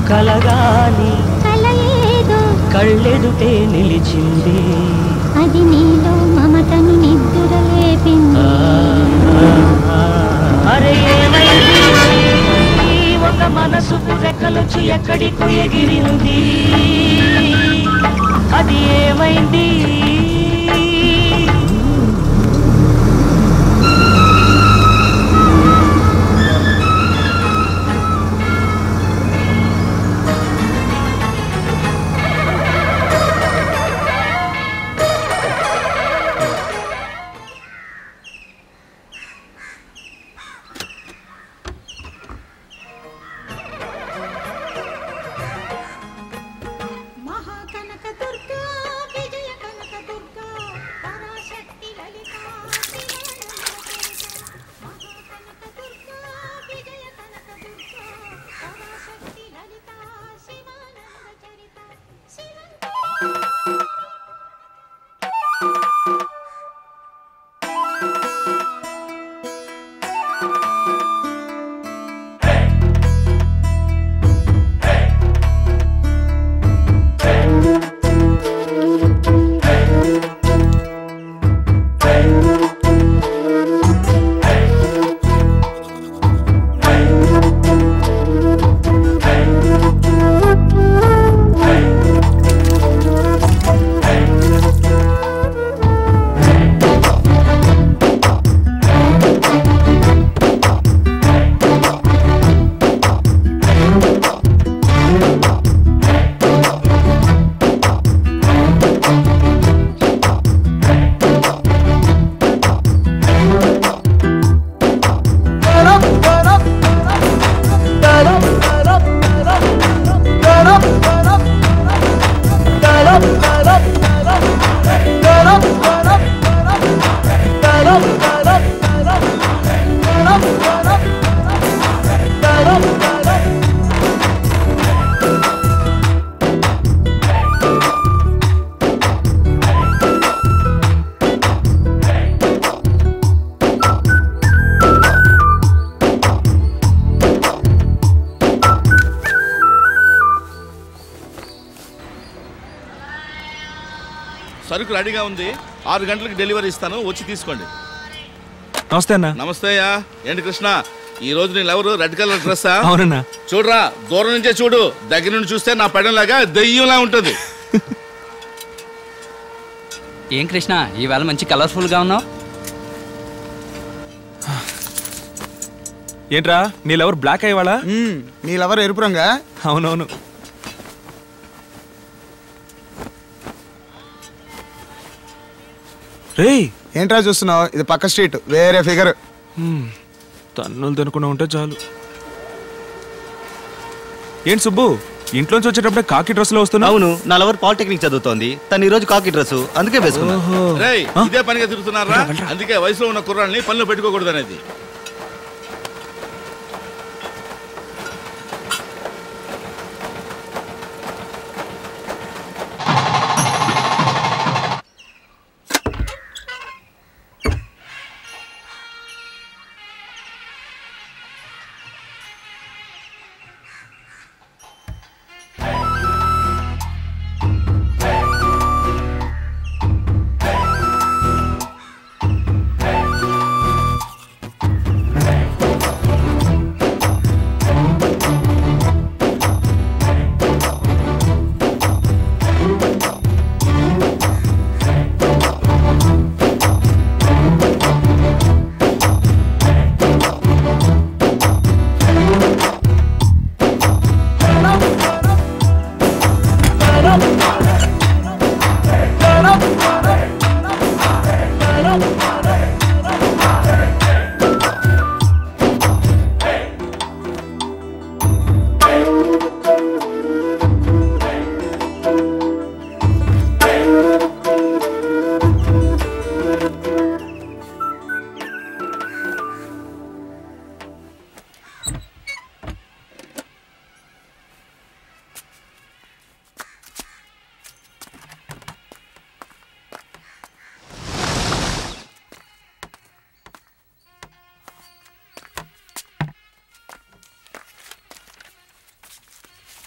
కలగాని కల ఏదో కళ్ళెదుటే నిలిచింది అది నీలో మమతను నిద్ర లేపింది అరే ఏమైంది ఒక మనసుకు రెక్కలొచ్చి ఎక్కడికో ఎగిరింది అది ఏమైంది మహాకనక దుర్గా విజయ కనక దుర్గా పరాశక్తి లలిత మహాకనక దుర్గా విజయ కనక దుర్గా పరాశక్తి లలిత శివానంద చరిత శివ సరుకు రెడీగా ఉంది ఆరు గంటలకు డెలివరీ ఇస్తాను వచ్చి తీసుకోండి నమస్తే అన్న నమస్తే అయ్యా ఏంటి కృష్ణ ఈ రోజు నేను ఎవరు రెడ్ కలర్ డ్రెస్సా అవునన్నా చూడరా దూరం నుంచే చూడు దగ్గర నుండి చూస్తే నా పడంలాగా దెయ్యంలా ఉంటుంది ఏం కృష్ణ ఈవేళ మంచి కలర్ఫుల్ గా ఉన్నావు ఏంట్రా నీళ్ళెవరు బ్లాక్ అయ్యేవాళ్ళ నీళ్ళెవరు ఎరుపు రంగా అవునవును రేయ్ ఏంట్రా చూస్తున్నావు ఇది పక్క స్ట్రీట్ వేరే ఫిగర్ తన్నులు తినకుండా ఉంటే చాలు ఏంటి సుబ్బు ఇంట్లోంచి వచ్చేటప్పుడే కాకి డ్రెస్లో వస్తున్నావు అవును నా లవర్ పాలిటెక్నిక్ చదువుతోంది తను ఈ రోజు కాకి డ్రెస్ అందుకే వేసుకున్నా రేయ్ ఇదే పనిగా తిరుగుతున్నారా అందుకే వయసులో ఉన్న కుర్రాళ్ళని పనులు పెట్టుకోకూడదు అనేది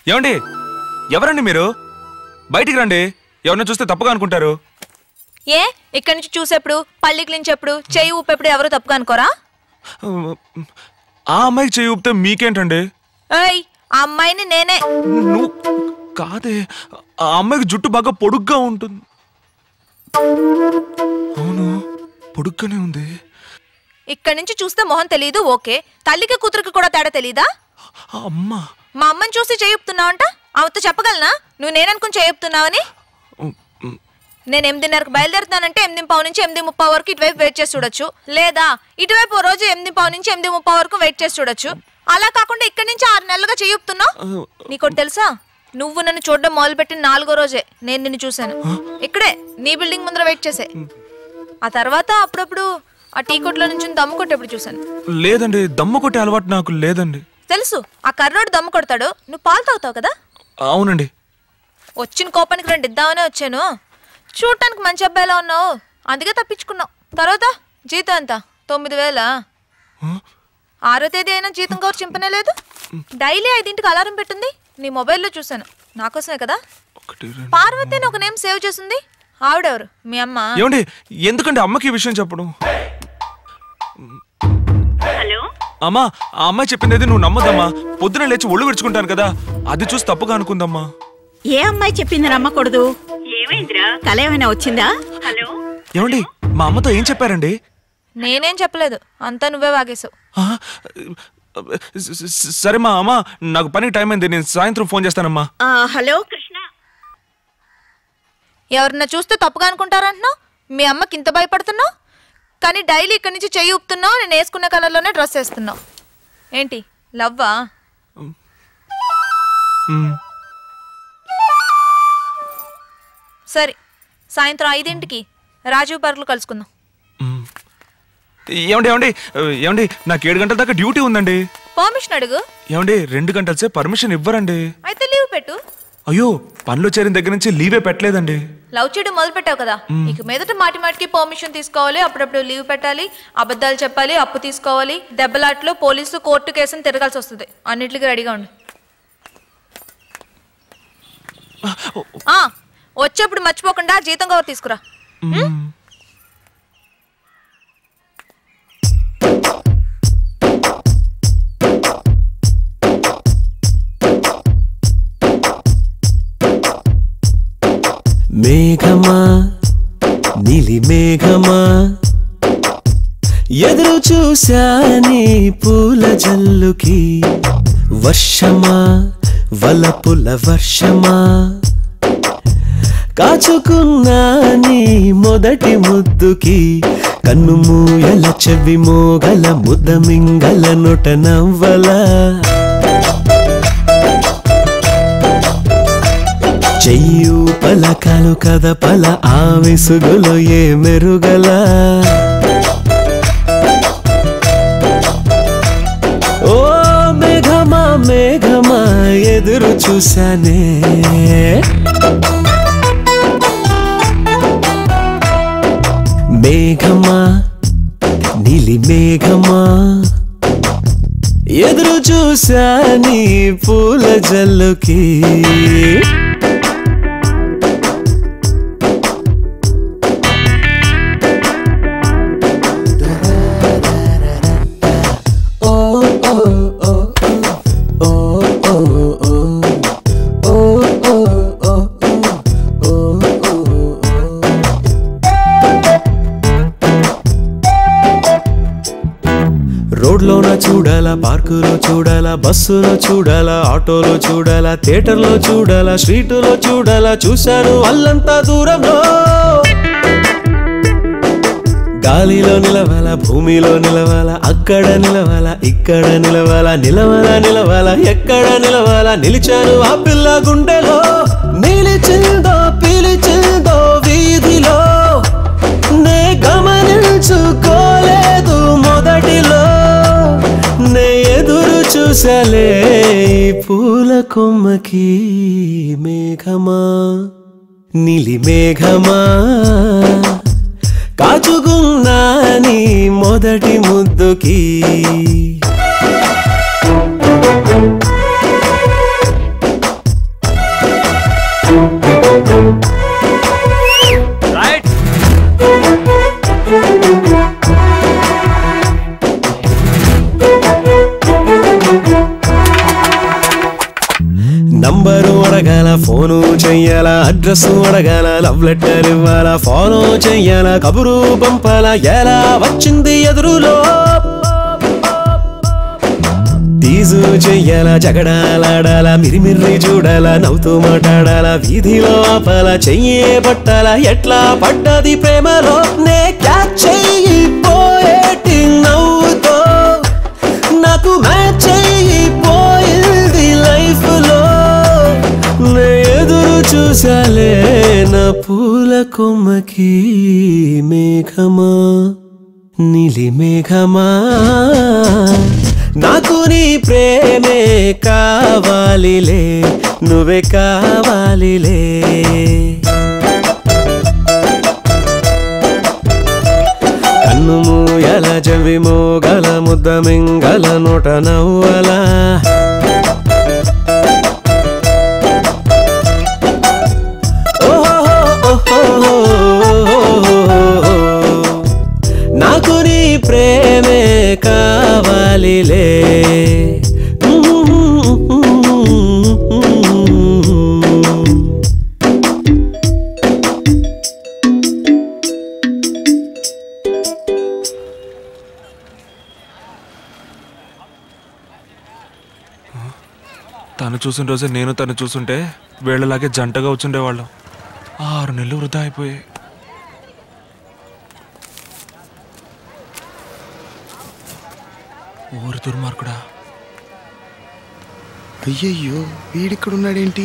ఏమండి ఎవరండి మీరు బయటికి రండి ఎవరిని చూస్తే తప్పుగా అనుకుంటారు ఏ ఇక్కడి నుంచి చూసేప్పుడు పల్లి క్లించేప్పుడు చెయ్యి ఊపేప్పుడు ఎవరు తప్పుగా అనుకోరా ఆ అమ్మాయికి చేయి ఊపితే మీకేంటండి ఏయ్ ఆ అమ్మాయిని నేనే నువ్వు కాదే ఆ అమ్మాయికి జుట్టు బాగా పొడుగ్గా ఉంటుంది అవును పొడుగ్గానే ఉంది ఇక్కడి నుంచి చూస్తే మొహం తెలియదు ఓకే తల్లికి కూతురికి కూడా తేడా తెలీదా ఆ అమ్మ మా అమ్మని చూసి చేయుపుతున్నావంట ఆమెతో చెప్పగలనా నువ్వు నేననుకుని చేయుపుతున్నావని నేను ఎనిమిదిన్నరకు బయలుదేరుతానంటే ఎనిమిది పావు నుంచి ఎనిమిది ముప్పై వరకు ఇటువైపు వెయిట్ చేసి చూడొచ్చు లేదా ఇటువైపు ఓ రోజు ఎనిమిది పావు నుంచి ఎనిమిది ముప్పై వరకు వెయిట్ చేసి చూడొచ్చు అలా కాకుండా ఇక్కడి నుంచి ఆరు నెలలుగా చేయుపుతున్నావు నీకోటి తెలుసా నువ్వు నన్ను చూడడం మొదలుపెట్టిన నాలుగో రోజే నేను నిన్ను చూశాను ఇక్కడే నీ బిల్డింగ్ ముందర వెయిట్ చేసే ఆ తర్వాత అప్పుడప్పుడు ఆ టీ కొట్లో నుంచి దమ్ము కొట్టేప్పుడు చూశాను లేదండి దమ్ము కొట్టే అలవాటు నాకు లేదండి తెలుసు ఆ కర్రోడు దమ్ము కొడతాడు నువ్వు పాలు తాగుతావు కదా అవునండి వచ్చిన కోపానికి రెండు ఇద్దామనే వచ్చాను చూడటానికి మంచి అబ్బాయిలా ఉన్నావు అందుకే తప్పించుకున్నావు తర్వాత జీతం ఎంత తొమ్మిది వేలా ఆరో తేదీ అయినా జీతం కవర్ చింపనే లేదు డైలీ ఐదింటికి అలారం పెట్టింది నీ మొబైల్లో చూశాను నాకోసమే కదా ఒకటి రెండు పార్వతి అని ఒక నేమ్ సేవ్ చేసింది ఆవిడెవరు మీ అమ్మ ఏమండి ఎందుకండి అమ్మకి ఈ విషయం చెప్పడం అమ్మా ఆ అమ్మాయి చెప్పింది ఏది నువ్వు నమ్మదమ్మా పొద్దున లేచి ఒళ్ళు విడుచుకుంటాను కదా అది చూసి తప్పుగా అనుకుందమ్మా ఏ అమ్మాయి చెప్పింది నమ్మకూడదు కల ఏమైనా వచ్చిందా ఏమండి మా అమ్మతో ఏం చెప్పారండి నేనేం చెప్పలేదు అంతా నువ్వే వాగేశావు ఆ, స- స- సరే మా అమ్మ నాకు పని టైం అయింది నేను సాయంత్రం ఫోన్ చేస్తానమ్మా ఆ, హలో ఎవరన్నా చూస్తే తప్పుగా అనుకుంటారంటున్నావు మీ అమ్మకి ఇంత భయపడుతున్నావు కానీ డైలీ ఇక్కడి నుంచి చెయ్యి ఊపుతున్నావు నేను వేసుకున్న కలర్లోనే డ్రెస్ వేస్తున్నావు ఏంటి లవ్వా ఉమ్. సరే సాయంత్రం ఐదింటికి రాజీవ్ పార్క్లో కలుసుకుందాం ఏమండి ఏమండి ఏమండి నాకు ఏడు గంటల దాకా డ్యూటీ ఉందండి పర్మిషన్ అడుగు ఏమండి రెండు గంటల సేపు పర్మిషన్ ఇవ్వరండి అయితే లీవ్ పెట్టు అయ్యో పనిలో చేరిన దగ్గర నుంచి లీవే పెట్టలేదండి లవ్ చేయడం మొదలు పెట్టావు కదా ఇక మీదట మాటి మాటికి పర్మిషన్ తీసుకోవాలి అప్పుడప్పుడు లీవ్ పెట్టాలి అబద్ధాలు చెప్పాలి అప్పు తీసుకోవాలి దెబ్బలాట్లో పోలీసు కోర్టు కేసుని తిరగాల్సి వస్తుంది అన్నిటికీ రెడీగా ఉండు ఆ, వచ్చేప్పుడు మర్చిపోకుండా జీతం కవర్ తీసుకురా మేఘమా నీలి మేఘమా ఎదురు చూశాని పూల జల్లుకి వర్షమా వలపుల వర్షమా కాచుకున్నా నీ మొదటి ముద్దుకి కన్ను మూయల చెవి మోగల ముద్ద మింగల నొట నవ్వలా చెయ్యు పలకలు కథ పల ఆ విసుగులో ఏ మెరుగల ఓ మేఘమా మేఘమా ఎదురు చూశానే మేఘమా నీలి మేఘమా ఎదురు చూసా నీ పూల జల్లుకి రోడ్లోన చూడాలా పార్కులో చూడాలా బస్సులో చూడాలా ఆటోలో చూడాలా థియేటర్లో చూడాలా స్ట్రీటులో చూడాలా చూశాను అల్లంతా దూరంలో గాలిలో నిలవాల భూమిలో నిలవాల అక్కడ నిలవాల ఇక్కడ నిలవాల నిలవాల నిలవాల ఎక్కడ నిలవాల నిలిచాను ఆ పిల్ల గుండెలో నిలిచిందో పిలిచిందో వీధిలో నే గమనించుకోలేదు మొదటిలో నే ఎదురు చూసలే ఈ పూల కొమ్మకి మేఘమా నీలి మేఘమా కాచుకున్నా నీ మొదటి ముద్దుకి నంబరు అడగాల ఫోను చెయ్యాల అడ్రస్ అడగాల లవ్ లెటర్ ఇవ్వాల ఫాలో చెయ్యాల కబురు పంపాల ఎలా వచ్చింది ఎదురులో తీజు చెయ్యాల జగడాలాడాల మిరిమిర్రి చూడాల నవ్వుతూ మాట్లాడాల వీధిలో ఆపాల చెయ్యే పట్టాల ఎట్లా పడ్డది ప్రేమలో నే క్యాచ్ చెయ్యి పోయేటి నవ్వుతో నాకు మ్యాచ్ అయిపోయింది లైఫ్ లో నే ఎదురు చూసాలే నా పూల కొమ్మకి మేఘమా నీలి మేఘమా నాకు నీ ప్రేమే కావాలిలే నువ్వే కావాలిలే కన్ను మూయల చెవి మోగల ముద్ద మింగల నోట నవ్వల నాకు నీ ప్రేమే కావాలిలే తను చూసిన రోజే నేను తను చూసుంటే వీళ్ళలాగే జంటగా వచ్చుండేవాళ్ళం ఆరు నెలలు వృధా అయిపోయాయి ఊరు దుర్మార్గుడా అయ్యయ్యో వీడిక్కడ ఉన్నాడేంటి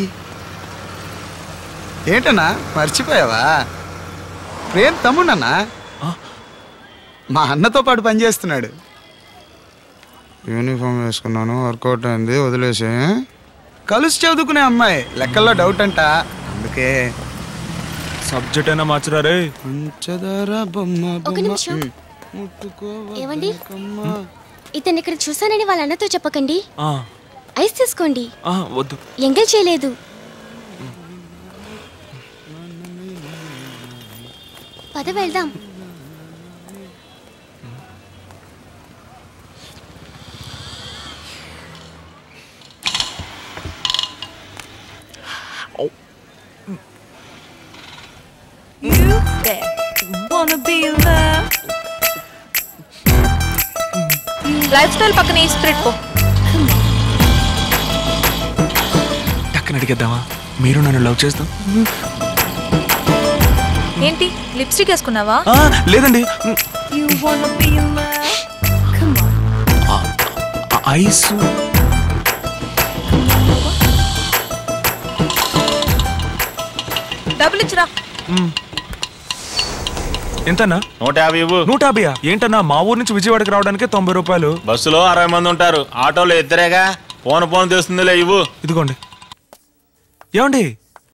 ఏంటన్నా మర్చిపోయావా ప్రేమ్ తమ్ముడన్నా మా అన్నతో పాటు పనిచేస్తున్నాడు యూనిఫామ్ వేసుకున్నాను వర్కౌట్ అయింది వదిలేసే కలిసి చదువుకునే అమ్మాయి లెక్కల్లో డౌట్ అంట అందుకే సబ్జెక్ట్ అయినా మార్చరారే పంచదార బొమ్మ ఒక బొమ్మ నిమిషం. ఉమ్. ముట్టుకోవద్దు ఏమండి కమ్మ. ఇతను ఇక్కడ చూసానని వాళ్ళ అన్నతో చెప్పకండి ఆ, ఐస్ తీసుకోండి ఆ, వద్దు ఎంగల్ చేయలేదు పద వెళ్దాం లైఫ్ స్టైల్ పక్కన ఈ స్ప్రిట్ పో టక్కన అడిగేద్దామా మీరు నన్ను లవ్ చేస్తాం ఏంటి లిప్స్టిక్ వేసుకున్నావా ఆ, లేదండి ఆ, ఐస్ డబ్బులు ఇచ్చిరా ఎంతన్నా నూట యాభై ఇవ్వు నూట యాభైయా ఏంటన్నా మా ఊరు నుంచి విజయవాడకి రావడానికి తొంభై రూపాయలు బస్సులో అరవై మంది ఉంటారు ఆటోలో ఇద్దరేగా పోను పోను తెస్తుందిలే ఇవ్వు ఇదిగోండి ఏమండి